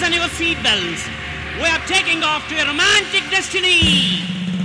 fasten your seatbelts. We are taking off to a romantic destiny.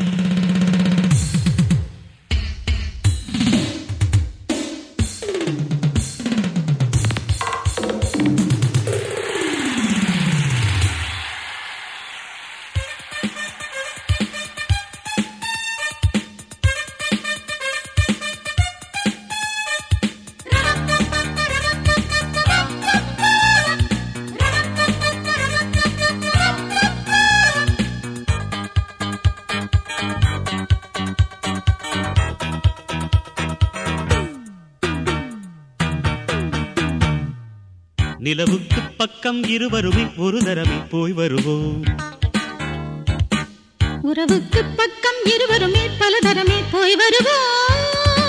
நிலவுக்கு பக்கம் இருவருமே ஒரு தரமே போய் வருவோம் உறவுக்கு பக்கம் இருவருமே பலதரமே போய் வருவோம்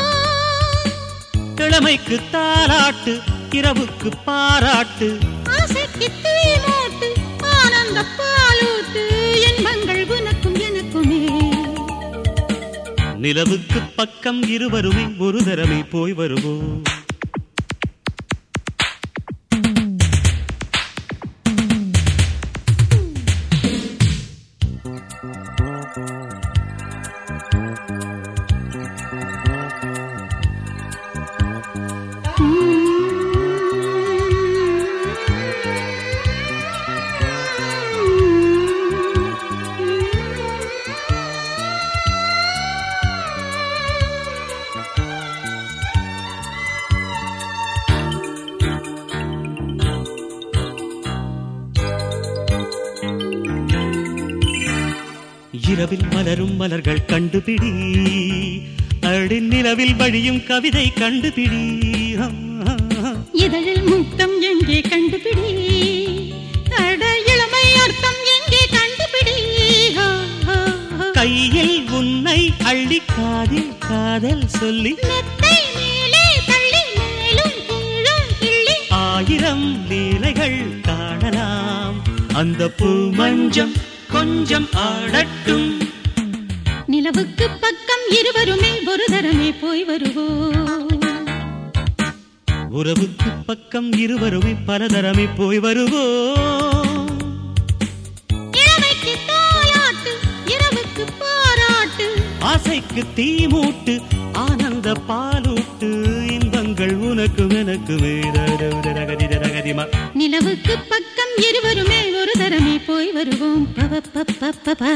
கிழமைக்கு தாராட்டு இரவுக்கு பாராட்டு ஆசைக்கு தீ மூட்டு ஆனந்த பாலூட்டு இன்பங்கள் உனக்கும் எனக்குமே நிலவுக்கு பக்கம் இருவருமே ஒரு தரமே போய் வருவோம் இரவில் மலரும் மலர்கள் கண்டுபிடி அடி நிலவில் வழியும் கவிதை கண்டுபிடி இதழில் முத்தம் எங்கே கண்டுபிடி அட இளமை அர்த்தம் எங்கே கண்டுபிடி ஹோ, ஹோ, ஹோ. கையில் உன்னை அள்ளி காதில் காதல் சொல்லி மெத்தை மேலே தள்ளி மேலும் கீழும் கிள்ளி ஆயிரம் லீலைகள் காணலாம் அந்த பூ மஞ்சம் கொஞ்சம் ஆடட்டும் நிலவுக்கு பக்கம் இருவருமே ஒரு தரமே போய் வருவோம் உறவுக்கு பக்கம் இருவருமே பலதரமே போய் வருவோம் இளமைக்கு தாலாட்டு இரவுக்கு பாராட்டு ஆசைக்கு தீ மூட்டு ஆனந்த பாலூட்டு இன்பங்கள் உனக்கு எனக்கு ரகதிமா நிலவுக்கு பக்கம் இருவருமே ஒரு தரமே போய் வருவோம் பவ ப ப ப ப.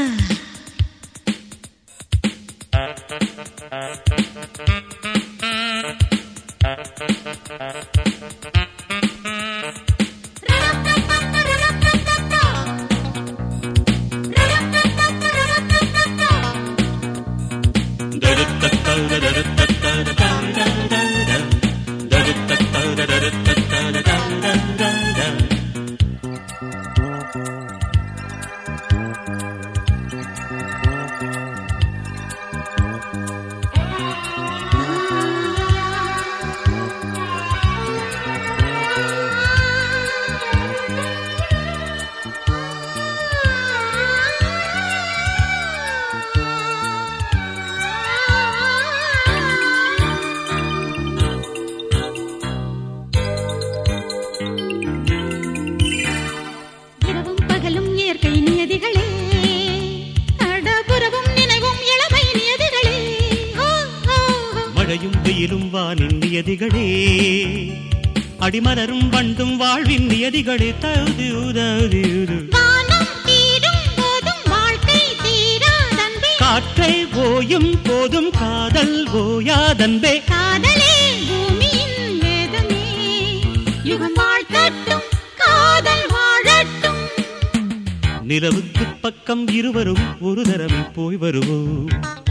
இரவும் பகலும் இயற்கை நியதிகளே அடபுறவும் நினைவும் இளமை நியதிகளே ஹோ, ஹோ, ஹோ. மழையும் வெயிலும் வானின் நியதிகளே அடிமலரும் வண்டும் வாழ்வின் நியதிகளே தகுதி உதவி வானம் தீரும் போதும் வாழ்க்கை தீராதன்பே காற்றை ஓயும் போதும் காதல் ஓயாதன்பே காதலே பூமியின் வேதமே யுகம் வாழ்த்தட்டும் காதல் வாழட்டும் நிலவுக்கு பக்கம் இருவரும் ஒரு தரமே போய் வருவோம்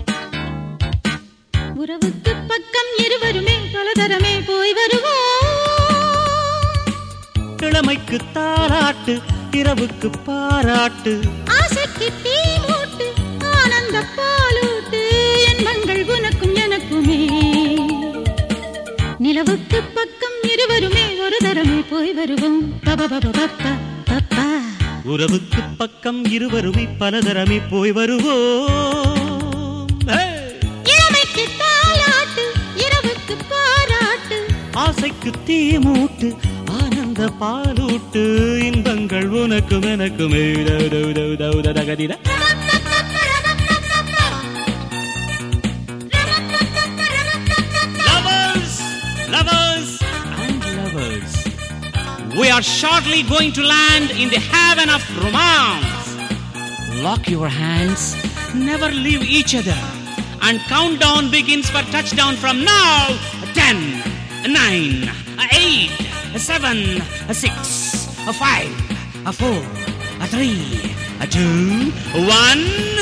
உறவுக்கு பக்கம் இருவருமே பலதரமே போய் வருவோம் கிழமைக்கு தாராட்டு இரவுக்கு பாராட்டு ஆசைக்கு தீ மூட்டு ஆனந்த பாலூட்டு இன்பங்கள் உனக்கும் எனக்குமே நிலவுக்கு பக்கம் இருவருமே ஒரு தரமே போய் வருவோம் பப பப பப்ப பப்பா உறவுக்கு பக்கம் இருவருமே பலதரமே போய் வருவோம் ஹே! இளமைக்கு தாலாட்டு இரவுக்கு பாராட்டு ஆசைக்கு தீ மூட்டு ஆனந்த அந்த பாலூட்டு இன்பங்கள் உனக்கும் எனக்கும் தகதிட Lovers, lovers, and lovers. We are shortly going to land in the heaven of romance. Lock your hands, never leave each other, and countdown begins for touchdown from now. Ten, nine, eight, seven, six, five, four, three, two, one.